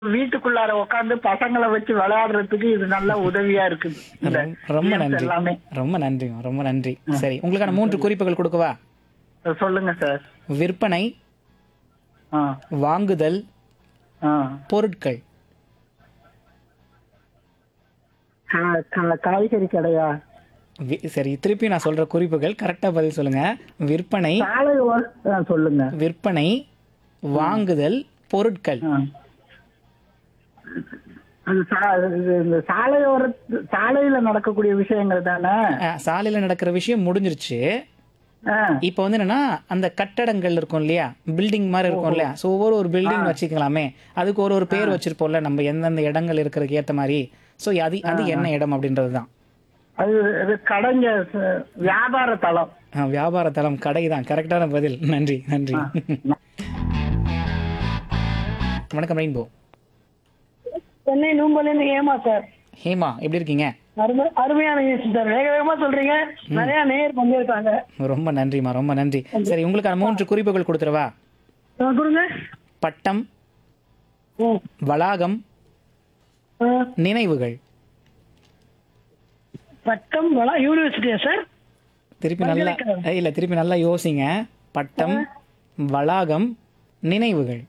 வீட்டுக்குள்ளார உட்கார்ந்து பசங்களை வச்சு விளையாடுறதுக்கு இது நல்ல உதவியா இருக்குது இந்த ரொம்ப- ரொம்ப games நன்றி எல்லாமே ரொம்ப நன்றி ரொம்ப நன்றி சரி உங்களுக்கான மூன்று குறிப்புகள் கொடுக்கவா சொல்லுங்க சார் விற்பனை ஆ வாங்குதல் ஆ பொருட்கள் கா- கா- காய்கறி கடையா வி- சரி திருப்பி நான் சொல்ற குறிப்புகள் கரெக்டா பதில் சொல்லுங்க விற்பனை சாலை ஓ- ஆ, சொல்லுங்க விற்பனை வாங்குதல் பொருட்கள் ஆ. அது சா- இது இந்த சாலையோர சாலையில நடக்கக்கூடிய விஷயங்கள் தானே அஹ், சாலையில நடக்கிற விஷயம் முடிஞ்சிருச்சு ஆ, இப்போ வந்து என்னன்னா அந்த கட்டடங்கள் இருக்கும் இல்லையா பில்டிங் மாதிரி இருக்கும் இல்லையா ஸோ ஒவ்வொரு ஒரு பில்டிங் வச்சுக்கலாமே அதுக்கு ஒரு ஒரு பேர் வச்சிருப்போம்ல நம்ம எந்தெந்த இடங்கள் இருக்கிறதுக்கு ஏத்த மாதிரி ஸோ அது அது என்ன இடம் அப்படின்றது தான் அது இது கடைங்க ச- வியாபார தளம் அஹ், வியாபார தளம் கடை தான் கரெக்டான பதில் நன்றி நன்றி வணக்கம் ரெயின்போ சென்னை நூம்பலேருந்து ஏமா சார் ஹேமா எப்படி இருக்கீங்க அருமை அருமையான நியூஸ் சார் வேக வேகமா சொல்றீங்க நிறைய நேர் பங்கேற்காங்க ரொம்ப நன்றிம்மா ரொம்ப நன்றி சரி உங்களுக்கான மூன்று குறிப்புகள் கொடுத்துருவா ஆ, கொடுங்க பட்டம் ம். வளாகம் ஆ, நினைவுகள் பட்டம் வளா யூனிவர்சிட்டியா சார் திருப்பி நல்லா பல்கலைக்கழகம். இல்ல திருப்பி நல்லா யோசிங்க பட்டம் வளாகம் நினைவுகள்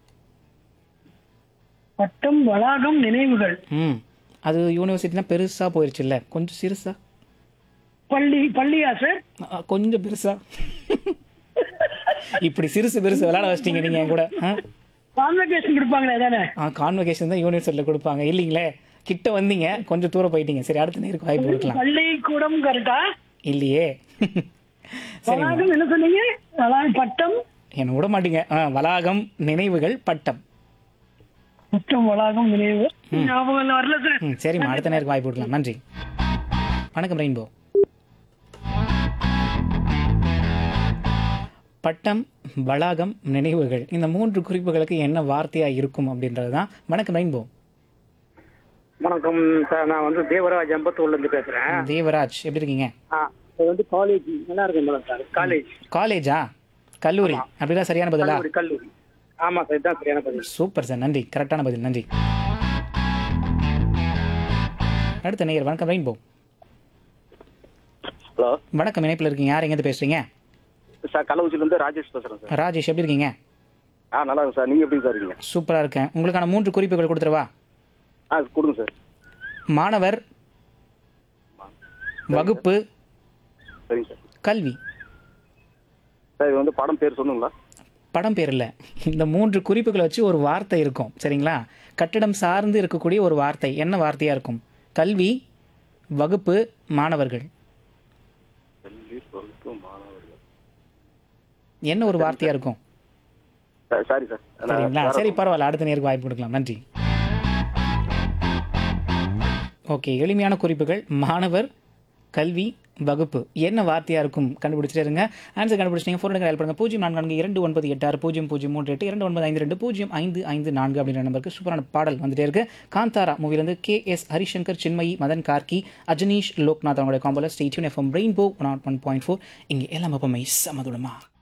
பட்டம் வளாகம் நினைவுகள் ம் அது யூனிவர்சிட்டினா பெருசா போயிருச்சுல்ல கொஞ்சம் சிறுசா பள்ளி பள்ளியா சார் அஹ், கொஞ்சம் பெருசா இப்படி சிறுசு பெருசு விளையாட வச்சிட்டீங்க நீங்க என் கூட கான்வெகேஷன் கொடுப்பாங்களே தானே கான்வகேஷன் தான் யூனிவர்சிட்டியில் கொடுப்பாங்க இல்லைங்களே கிட்ட வந்தீங்க கொஞ்சம் தூரம் போயிட்டீங்க சரி அடுத்த நேருக்கு வாய்ப்பு கொடுக்கலாம் பள்ளி கூடம் கரெக்டா இல்லையே சரி வளாகம் என்ன சொன்னீங்க வளாகம் பட்டம் என்ன விட மாட்டீங்க ஆ, வளாகம் நினைவுகள் பட்டம் பட்டம் வளாகம் நினைவு ஞாபகம் இல்ல, வரல சார் ம் சரிம்மா அடுத்த நேருக்கு வாய்ப்பு கொடுக்கலாம் நன்றி வணக்கம் ரெயின்போ பட்டம் வளாகம் நினைவுகள் இந்த மூன்று குறிப்புகளுக்கு என்ன வார்த்தையா இருக்கும் அப்படின்றது தான் வணக்கம் ரெயின்போ வணக்கம் சார் நான் வந்து தேவராஜ் அம்பத்தூர்ல இருந்து பேசுறேன் தேவராஜ் எப்படி இருக்கீங்க ஆ, இது வந்து காலேஜ் நல்லா இருக்கேன் மேடம் சார் காலேஜ் காலேஜா கல்லூரி அப்படிதான் சரியான பதிலா கல்லூரி கல்லூரி ஆமா சார் இதுதான் சரியான பதில் சூப்பர் சார் நன்றி கரெக்டான பதில் நன்றி அடுத்த நேயர் வணக்கம் ரெயின்போ ஹலோ வணக்கம் இணைப்பில் இருக்கீங்க யார் எங்கேருந்து பேசுறீங்க சார் கள்ளக்குறிச்சில இருந்து ராஜேஷ் பேசுறேன் சார் ராஜேஷ் எப்படி இருக்கீங்க ஆ நல்லா இருக்கும் சார் நீங்க எப்படி சார் இருக்கீங்க சூப்பரா இருக்கேன் உங்களுக்கான மூன்று குறிப்புகள் கொடுத்துருவா ஆ கொடுங்க சார் மாணவர் வகுப்பு சரிங்க சார் கல்வி சார் இது வந்து படம் பேர் சொன்னுங்களா படம் பேர் இல்லை இந்த மூன்று குறிப்புகளை வச்சு ஒரு வார்த்தை இருக்கும் சரிங்களா கட்டிடம் சார்ந்து இருக்கக்கூடிய ஒரு வார்த்தை என்ன வார்த்தையா இருக்கும் கல்வி வகுப்பு மாணவர்கள் கல்வி பொறுப்பு மாணவர்கள் என்ன ஒரு வார்த்தையா இருக்கும் சாரி சார் சரிங்களா சரி பரவாயில்ல அடுத்த நேருக்கு வாய்ப்பு கொடுக்கலாம் நன்றி ஓகே எளிமையான குறிப்புகள் மாணவர் கல்வி வகுப்பு என்ன வார்த்தையா இருக்கும் கண்டுபிடிச்சிட்டே இருங்க ஆன்சர் கண்டுபிடிச்சிங்க ஃபோன் கால் பண்ணுங்க பூஜ்ஜியம் நான்கு நான்கு இரண்டு ஒன்பது எட்டு ஆறு பூஜ்ஜியம் பூஜ்ஜியம் மூன்று எட்டு இரண்டு ஒன்பது ஐந்து ரெண்டு பூஜ்ஜியம் ஐந்து ஐந்து நான்கு அப்படின்ற நம்பருக்கு சூப்பரான பாடல் வந்துட்டே இருக்கு காந்தாரா மூவிலேருந்து கே எஸ் ஹரிசங்கர் சின்மயி மதன் கார்கி அஜனீஷ் லோக்நாத் அவங்களுடைய காம்போல stay tuned FM Rainbow one one point four இங்கே எல்லாம் எப்பவுமே சமதுடமா